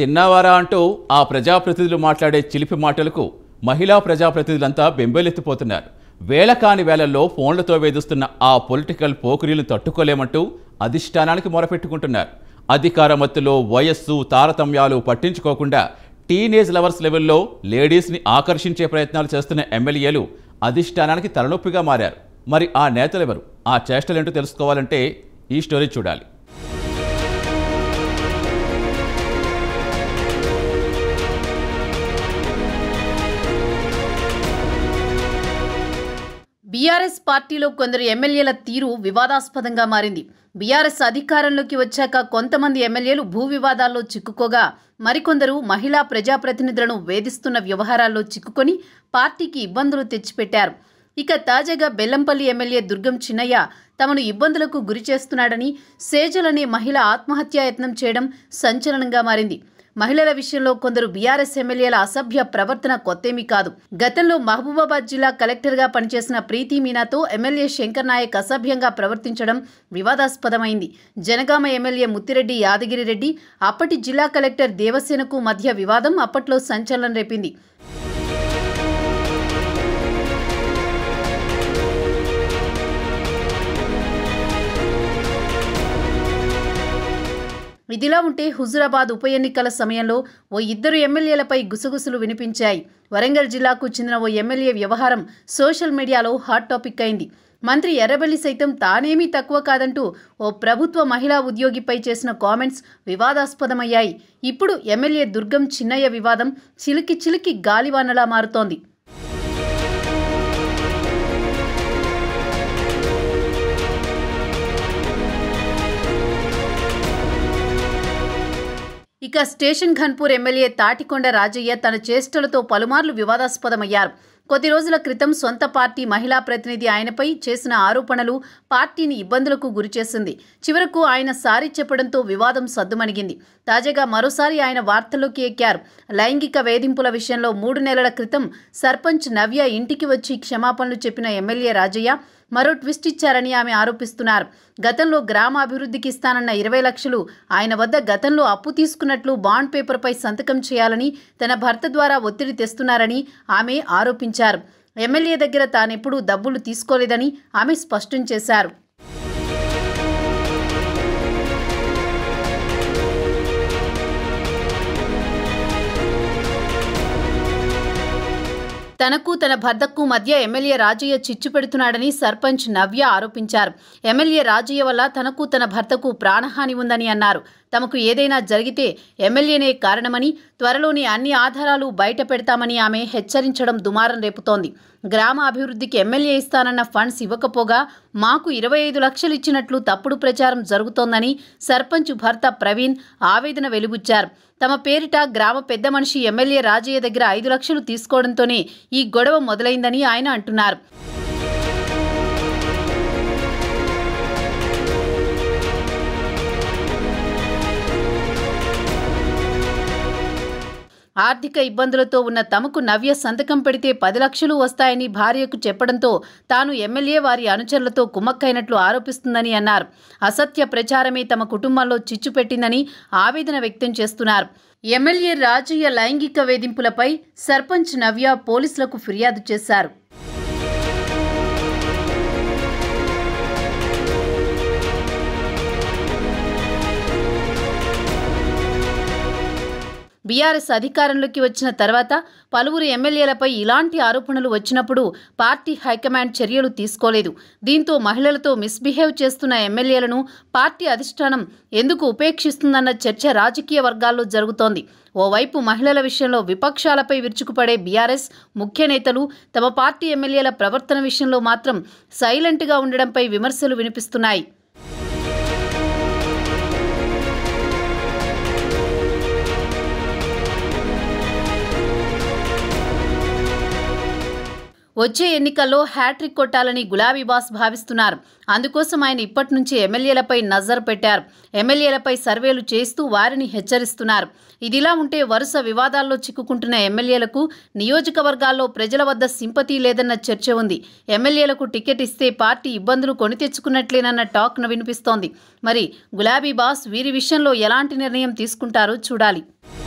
తిన్నావారా అంటూ ఆ ప్రజాప్రతినిధులు మాట్లాడే చిలిపి మాటలకు మహిళా ప్రజాప్రతినిధులంతా బెంబేలెత్తిపోతున్నారు వేళ కాని వేళల్లో ఫోన్లతో వేధిస్తున్న ఆ పొలిటికల్ పోకిరీలు తట్టుకోలేమంటూ అధిష్టానానికి మొరపెట్టుకుంటున్నారు అధికార మత్తులో వయస్సు తారతమ్యాలు పట్టించుకోకుండా టీనేజ్ లవర్స్ లెవెల్లో లేడీస్ని ఆకర్షించే ప్రయత్నాలు చేస్తున్న ఎమ్మెల్యేలు అధిష్టానానికి తలనొప్పిగా మారారు మరి ఆ నేతలెవరు ఆ చేష్టలేంటో తెలుసుకోవాలంటే ఈ స్టోరీ చూడాలి బీఆర్ఎస్ పార్టీలో కొందరు ఎమ్మెల్యేల తీరు వివాదాస్పదంగా మారింది బీఆర్ఎస్ అధికారంలోకి వచ్చాక కొంతమంది ఎమ్మెల్యేలు భూ వివాదాల్లో చిక్కుకోగా మరికొందరు మహిళా ప్రజాప్రతినిధులను వేధిస్తున్న వ్యవహారాల్లో చిక్కుకొని పార్టీకి ఇబ్బందులు తెచ్చిపెట్టారు ఇక తాజాగా బెల్లంపల్లి ఎమ్మెల్యే దుర్గం చిన్నయ్య తమను ఇబ్బందులకు గురి చేస్తున్నాడని సేజల్ అనే మహిళ ఆత్మహత్యాయత్నం చేయడం సంచలనంగా మారింది మహిళల విషయంలో కొందరు బీఆర్ఎస్ ఎమ్మెల్యేల అసభ్య ప్రవర్తన కొత్తేమీ కాదు గతంలో మహబూబాబాద్ జిల్లా కలెక్టర్గా పనిచేసిన ప్రీతి మీనాతో ఎమ్మెల్యే శంకర్ నాయక్ అసభ్యంగా ప్రవర్తించడం వివాదాస్పదమైంది జనగామ ఎమ్మెల్యే ముత్తిరెడ్డి యాదగిరి రెడ్డి అప్పటి జిల్లా కలెక్టర్ దేవసేనకు మధ్య వివాదం అప్పట్లో సంచలనం రేపింది ఇదిలా ఉంటే హుజురాబాద్ ఉప ఎన్నికల సమయంలో ఓ ఇద్దరు ఎమ్మెల్యేలపై గుసగుసలు వినిపించాయి వరంగల్ జిల్లాకు చెందిన ఓ ఎమ్మెల్యే వ్యవహారం సోషల్ మీడియాలో హాట్ టాపిక్ అయింది మంత్రి ఎర్రబెల్లి సైతం తానేమీ తక్కువ కాదంటూ ఓ ప్రభుత్వ మహిళా ఉద్యోగిపై చేసిన కామెంట్స్ వివాదాస్పదమయ్యాయి ఇప్పుడు ఎమ్మెల్యే దుర్గం చిన్నయ్య వివాదం చిలికి చిలికి గాలివానలా మారుతోంది ఇక స్టేషన్ ఘన్పూర్ ఎమ్మెల్యే తాటికొండ రాజయ్య తన చేష్టలతో పలుమార్లు వివాదాస్పదమయ్యారు కొద్ది రోజుల క్రితం సొంత పార్టీ మహిళా ప్రతినిధి ఆయనపై చేసిన ఆరోపణలు పార్టీని ఇబ్బందులకు గురిచేసింది చివరకు ఆయన సారీ చెప్పడంతో వివాదం సద్దుమణిగింది తాజాగా మరోసారి ఆయన వార్తల్లోకి ఎక్కారు లైంగిక వేధింపుల విషయంలో మూడు నెలల క్రితం సర్పంచ్ నవ్య ఇంటికి వచ్చి క్షమాపణలు చెప్పిన ఎమ్మెల్యే రాజయ్య మరో ట్విస్ట్ ఇచ్చారని ఆమె ఆరోపిస్తున్నారు గతంలో గ్రామ అభివృద్ధికి ఇస్తానన్న ఇరవై లక్షలు ఆయన వద్ద గతంలో అప్పు తీసుకున్నట్లు బాండ్ పేపర్పై సంతకం చేయాలని తన భర్త ద్వారా ఒత్తిడి తెస్తున్నారని ఆమె ఆరోపించారు ఎమ్మెల్యే దగ్గర తానెప్పుడూ డబ్బులు తీసుకోలేదని ఆమె స్పష్టం చేశారు తనకు తన భర్తకు మధ్య ఎమ్మెల్యే రాజయ్య చిచ్చు పెడుతున్నాడని సర్పంచ్ నవ్య ఆరోపించారు ఎమ్మెల్యే రాజయ్య వల్ల తనకు తన భర్తకు ప్రాణహాని ఉందని అన్నారు తమకు ఏదైనా జరిగితే ఎమ్మెల్యేనే కారణమని త్వరలోనే అన్ని ఆధారాలు బయట పెడతామని ఆమె హెచ్చరించడం దుమారం రేపుతోంది గ్రామ అభివృద్ధికి ఎమ్మెల్యే ఇస్తానన్న ఫండ్స్ ఇవ్వకపోగా మాకు ఇరవై ఐదు లక్షలు ఇచ్చినట్లు తప్పుడు ప్రచారం జరుగుతోందని సర్పంచ్ భర్త ప్రవీణ్ ఆవేదన వెలుబుచ్చారు తమ పేరిట గ్రామ పెద్ద మనిషి ఎమ్మెల్యే రాజయ్య దగ్గర ఐదు లక్షలు తీసుకోవడంతోనే ఈ గొడవ మొదలైందని ఆయన అంటున్నారు ఆర్థిక ఇబ్బందులతో ఉన్న తమకు నవ్య సంతకం పెడితే పది లక్షలు వస్తాయని భార్యకు చెప్పడంతో తాను ఎమ్మెల్యే వారి అనుచరులతో కుమ్మక్కైనట్లు ఆరోపిస్తుందని అన్నారు అసత్య ప్రచారమే తమ కుటుంబంలో చిచ్చు పెట్టిందని ఆవేదన వ్యక్తం చేస్తున్నారు ఎమ్మెల్యే రాజయ్య లైంగిక వేధింపులపై సర్పంచ్ నవ్య పోలీసులకు ఫిర్యాదు చేశారు బీఆర్ఎస్ అధికారంలోకి వచ్చిన తర్వాత పలువురు ఎమ్మెల్యేలపై ఇలాంటి ఆరోపణలు వచ్చినప్పుడు పార్టీ హైకమాండ్ చర్యలు తీసుకోలేదు దీంతో మహిళలతో మిస్బిహేవ్ చేస్తున్న ఎమ్మెల్యేలను పార్టీ అధిష్టానం ఎందుకు ఉపేక్షిస్తుందన్న చర్చ రాజకీయ వర్గాల్లో జరుగుతోంది ఓవైపు మహిళల విషయంలో విపక్షాలపై విరుచుకుపడే బీఆర్ఎస్ ముఖ్య నేతలు తమ పార్టీ ఎమ్మెల్యేల ప్రవర్తన విషయంలో మాత్రం సైలెంట్గా ఉండడంపై విమర్శలు వినిపిస్తున్నాయి వచ్చే ఎన్నికల్లో హ్యాట్రిక్ కొట్టాలని గులాబీ బాస్ భావిస్తున్నారు అందుకోసం ఆయన ఇప్పటి నుంచి ఎమ్మెల్యేలపై నజర్ పెట్టారు ఎమ్మెల్యేలపై సర్వేలు చేస్తూ వారిని హెచ్చరిస్తున్నారు ఇదిలా ఉంటే వరుస వివాదాల్లో చిక్కుకుంటున్న ఎమ్మెల్యేలకు నియోజకవర్గాల్లో ప్రజల వద్ద సింపతి లేదన్న చర్చ ఉంది ఎమ్మెల్యేలకు టికెట్ ఇస్తే పార్టీ ఇబ్బందులు కొని తెచ్చుకున్నట్లేనన్న టాక్ వినిపిస్తోంది మరి గులాబీ బాస్ వీరి విషయంలో ఎలాంటి నిర్ణయం తీసుకుంటారో చూడాలి